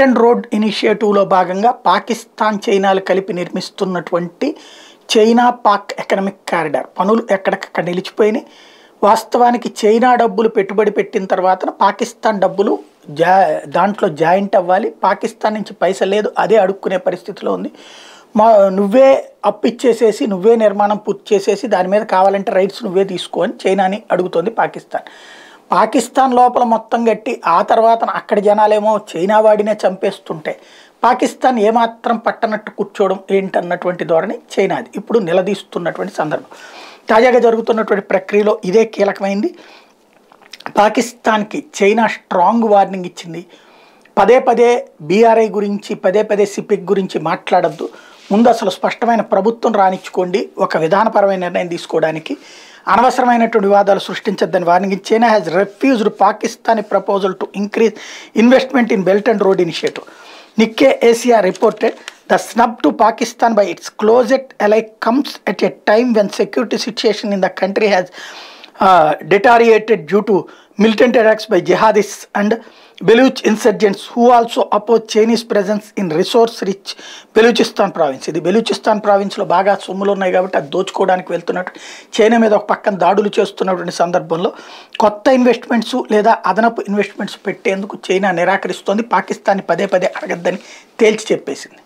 and road ఇనిషియేటివ్లో భాగంగా పాకిస్తాన్ చైనాలు కలిపి నిర్మిస్తున్నటువంటి చైనా పాక్ ఎకనామిక్ కారిడార్ పనులు ఎక్కడికక్కడ నిలిచిపోయినాయి వాస్తవానికి చైనా డబ్బులు పెట్టుబడి పెట్టిన తర్వాత పాకిస్తాన్ డబ్బులు జా దాంట్లో జాయింట్ అవ్వాలి పాకిస్తాన్ నుంచి పైసలు లేదు అదే అడుక్కునే పరిస్థితిలో ఉంది మా నువ్వే అప్పు ఇచ్చేసేసి నువ్వే నిర్మాణం పూర్తి చేసేసి దాని మీద కావాలంటే రైట్స్ నువ్వే తీసుకో అని చైనాని అడుగుతోంది పాకిస్తాన్ పాకిస్తాన్ లోపల మొత్తం కట్టి ఆ తర్వాత అక్కడ జనాలేమో చైనా వాడినే చంపేస్తుంటే పాకిస్తాన్ ఏమాత్రం పట్టనట్టు కూర్చోవడం ఏంటన్నటువంటి ధోరణి చైనాది ఇప్పుడు నిలదీస్తున్నటువంటి సందర్భం తాజాగా జరుగుతున్నటువంటి ప్రక్రియలో ఇదే కీలకమైంది పాకిస్తాన్కి చైనా స్ట్రాంగ్ వార్నింగ్ ఇచ్చింది పదే పదే బీఆర్ఐ గురించి పదే పదే సిపిక్ గురించి మాట్లాడద్దు ముందు అసలు స్పష్టమైన ప్రభుత్వం రానిచ్చుకోండి ఒక విధానపరమైన నిర్ణయం తీసుకోవడానికి అనవసరమైనటువంటి వివాదాలు సృష్టించద్దని warning China has refused Pakistani proposal to increase investment in belt and road initiative Nikkei Asia reported the snub to Pakistan by its closest ally comes at a time when security situation in the country has deteriorated due to militant attacks by jihadists and Baluch insurgents who also oppose Chinese presence in resource-rich Balochistan province ఇది బెలూచిస్తాన్ ప్రావిన్స్లో బాగా సొమ్ములు ఉన్నాయి కాబట్టి అది దోచుకోవడానికి వెళ్తున్నట్టు China మీద ఒక పక్కన దాడులు చేస్తున్నటువంటి సందర్భంలో కొత్త ఇన్వెస్ట్మెంట్స్ లేదా అదనపు ఇన్వెస్ట్మెంట్స్ పెట్టేందుకు చైనా నిరాకరిస్తోంది పాకిస్తాన్ పదే పదే అడగద్దని తేల్చి చెప్పేసింది